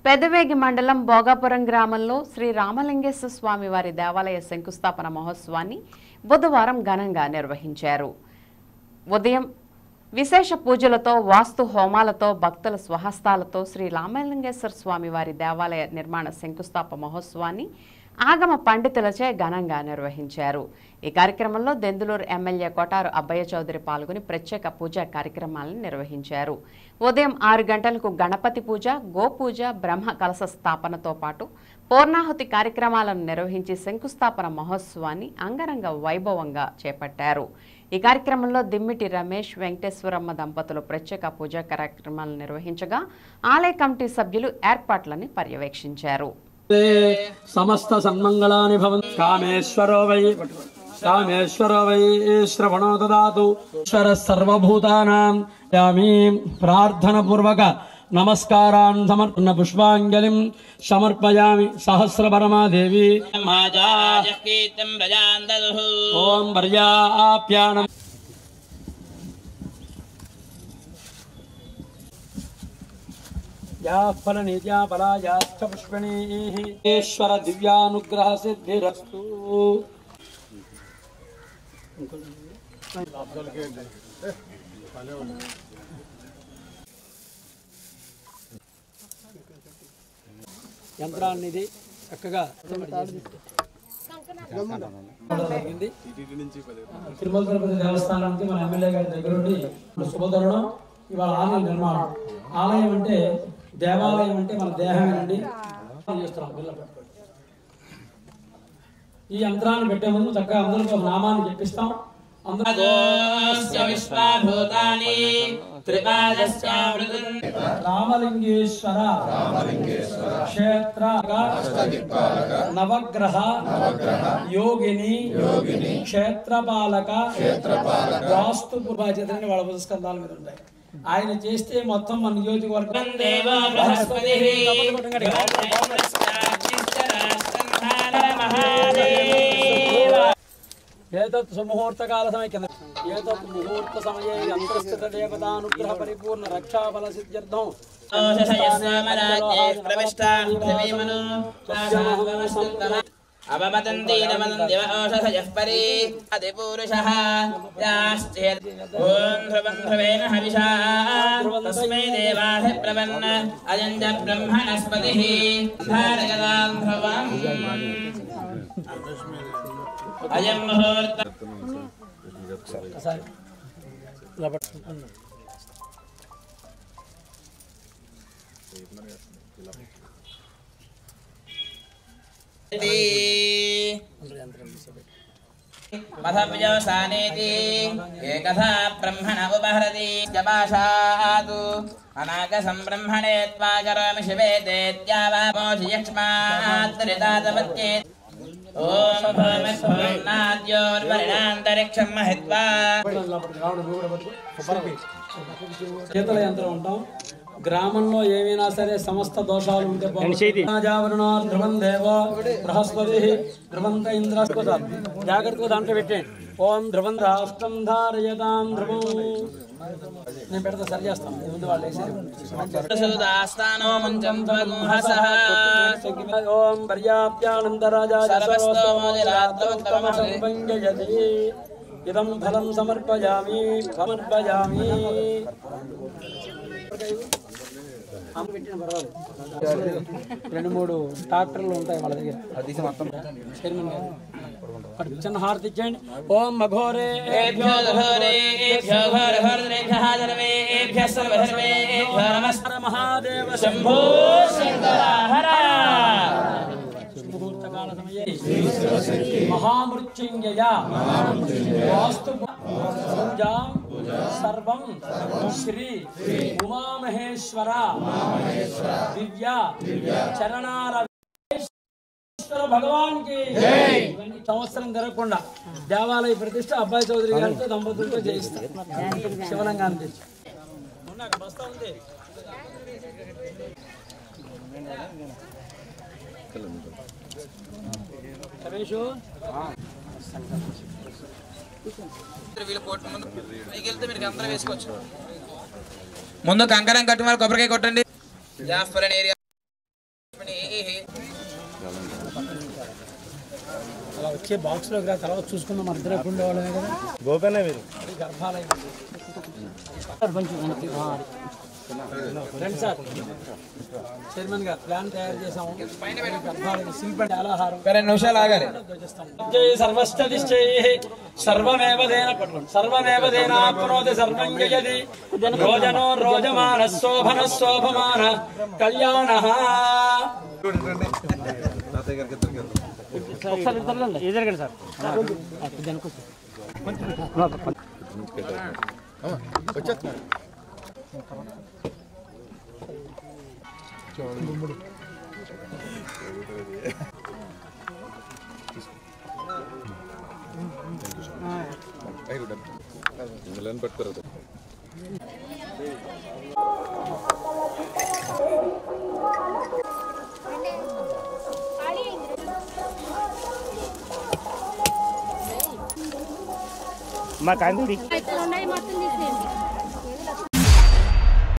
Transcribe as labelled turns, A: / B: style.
A: పెదవేగి మండలం భోగాపురం గ్రామంలో శ్రీ రామలింగేశ్వర స్వామి వారి దేవాలయ శంకుస్థాపన మహోత్సవాన్ని బుధవారం ఘనంగా నిర్వహించారు ఉదయం విశేష పూజలతో వాస్తు హోమాలతో భక్తుల స్వహస్తాలతో శ్రీ రామలింగేశ్వర స్వామి వారి దేవాలయ నిర్మాణ శంకుస్థాపన మహోత్సవాన్ని ఆగమ పండితులచే ఘనంగా నిర్వహించారు ఈ కార్యక్రమంలో దెందులూరు ఎమ్మెల్యే కొటారు అబ్బయ్య చౌదరి పాల్గొని ప్రత్యేక పూజా కార్యక్రమాలను నిర్వహించారు ఉదయం ఆరు గంటలకు గణపతి పూజ గోపూజ బ్రహ్మ కలశ స్థాపనతో పాటు పూర్ణాహుతి కార్యక్రమాలను నిర్వహించి శంకుస్థాపన మహోత్సవాన్ని అంగరంగ వైభవంగా చేపట్టారు ఈ కార్యక్రమంలో దిమ్మిటి రమేష్ వెంకటేశ్వరమ్మ దంపతులు ప్రత్యేక పూజా కార్యక్రమాలను నిర్వహించగా ఆలయ కమిటీ సభ్యులు ఏర్పాట్లని పర్యవేక్షించారు
B: సమస్త సన్మంగళాని భవన్ కామేశ్వరో వై కామేశ్వరో వై శ్రవణో దదాతు ఈశ్వర సర్వభూతానాం యామి ప్రార్థన పూర్వక నమస్కారాన్ సమర్పణ పుష్పాంజలిం సమర్పయామి సహస్రపరమాదేవి
C: కీర్తం ప్రజాందదుః
B: ఓం పర్యాప్యానం యా ఫల నిత్యా ఫలాయాశ్చ పుష్పిణీః ఈశ్వర దివ్యానుగ్రహ సిద్ధిరస్తు యంత్రాన్ని ఇది చక్కగా జరిగింది తిరుమల తిరుపతి దేవస్థానానికి మన ఎమ్మెల్యే గారి దగ్గర నుండి శుభతరుణం ఇవాళ ఆలయ నిర్మాణం ఆలయం అంటే దేవాలయం అంటే మన దేహమేనండి చేస్తున్నాం బిల్ల పెట్టుకోండి. ఈ యంత్రాన్ని పెట్టే ముందు చక్కగా అందరికీ ఒక నామాన్ని చెప్పిస్తాం అందరూ
C: అదోస్య విశ్వభూతాని త్రిపాదస్యామృతం
B: రామలింగేశ్వర క్షేత్ర నవగ్రహ యోగిని క్షేత్రపాలక వాస్తు పూర్వాచేతని వాళ్ళ పురస్కంధాల మీద ఉంటాయి ఆయన చేస్తే మొత్తం మన నియోజకవర్గం
C: దేవో బృహస్పతి మహాదేవ
B: ఏతత్ సుముహూర్త కాల సమయ కింద ఏతత్ ముహూర్త సమయే అంతర్స్థిత దేవతానుగ్రహ పరిపూర్ణ రక్షాఫల సిద్ధ్యర్థం
C: అవమదంతి నమదంతి ఓషధయః పరి అదిపూరుషः యాశ్చేత్ ఓం ధ్రువం ధ్రువేణ హవిషా తస్మై దేవాయ ప్రవన్న అయం చ బ్రహ్మణస్పతిः ధారయతాం ధ్రువం అయం ముహూర్త
B: ఒకసారి ఇలా పట్టుకుంటున్నాం.
C: మధవ్యవసానేతి ఏకథా బ్రహ్మణ ఉపహరతి జపాషాతు అనాగ సంబ్రహ్మణే త్వా కరోమి శివే దేత్యావామోషియక్ష్మాత్తరితాతమత్యే ఓం భూమిర్భూర్ణాద్యోర్వరిణాంతరిక్షం మహిత్వా
B: ఇలా పట్టుకో, రావడం నువ్వు కూడా పట్టుకో. పరికి. శీతల యంత్రం ఉంటాం గ్రామంలో ఏమైనా సరే సమస్త దోషాలు ఉంటే జావరణో ధ్రువం దేవ బృహస్పతి ధ్రువంత ఇంద్రస్పద జాగ్రత్తగా దాంట్లో పెట్టండి ఓం ధ్రువం రాష్ట్రం ధారయతాం ధ్రువం నేను పెడతా సరి చేస్తాను ముందు వాళ్ళు వేసేది
C: సుదాస్తానో ముంచం త్వగుంహసః
B: ఓం పర్యాప్యానందరాజా
C: సర్వస్తోమోదిరాత్రోత్తమం
B: ఇదం ఫలం సమర్పయామి సమర్పయామి అమ్మ పెట్టిన పర్వాలేదు రెండు మూడు ట్రాక్టర్లు ఉంటాయి వాళ్ళ దగ్గర చైర్మన్ గారు అటు చిన్న హారతి ఇచ్చేయండి ఓం మఘోరే
C: ఏభ్యో ఘోరేభ్యో ఘోరఘోరేభ్యः సర్వేభ్యः సర్వధర్మేభ్యో నమస్కారం
B: మహాదేవ
C: శంభో శంకర హర
B: ముహూర్తకాల సమయే మహామృత్యుంజయ వాస్తు పూజా సర్వం శ్రీ ఉమామహేశ్వర దివ్య చరణాల భగవాన్ కి ఇవన్నీ సంవత్సరం జరగకుండా దేవాలయ ప్రతిష్ట అబ్బాయి చౌదరి గారితో దంపతులతో చేయిస్తారు శివలింగాన్ని తెచ్చి మొన్న అక్కడ బస్తా ఉంది రమేషు
C: ముందు కంకణం కట్టి మరి కొబ్బరికాయ కొట్టండి జాఫర్ ఏరియా లక్ష్మీः
B: అలా వచ్చే బాక్స్లోకి రా తర్వాత చూసుకుందాం మన ఇద్దరు ఎప్పుడు ఉండేవాళ్ళమే కదా
D: గోపన్న మీరు
B: అది గర్భాలయం కొంచెం వెనక్కి. ఆ, అది. రండి సార్ చైర్మన్ గారు ప్లాన్ తయారు చేసాము గర్భాలయం శిల్ప ఆహారం
C: రెండు నిమిషాలు ఆగాలి
B: జై సర్వశ్చదిశ్చై సర్వమేవ దేన పట్టుకోండి సర్వమేవ దేనాప్నోతి సర్వం యజది రోజనో రోజమాన శోభన శోభమాన కళ్యాణ ఎదురుగండి సార్
D: మా కాంతి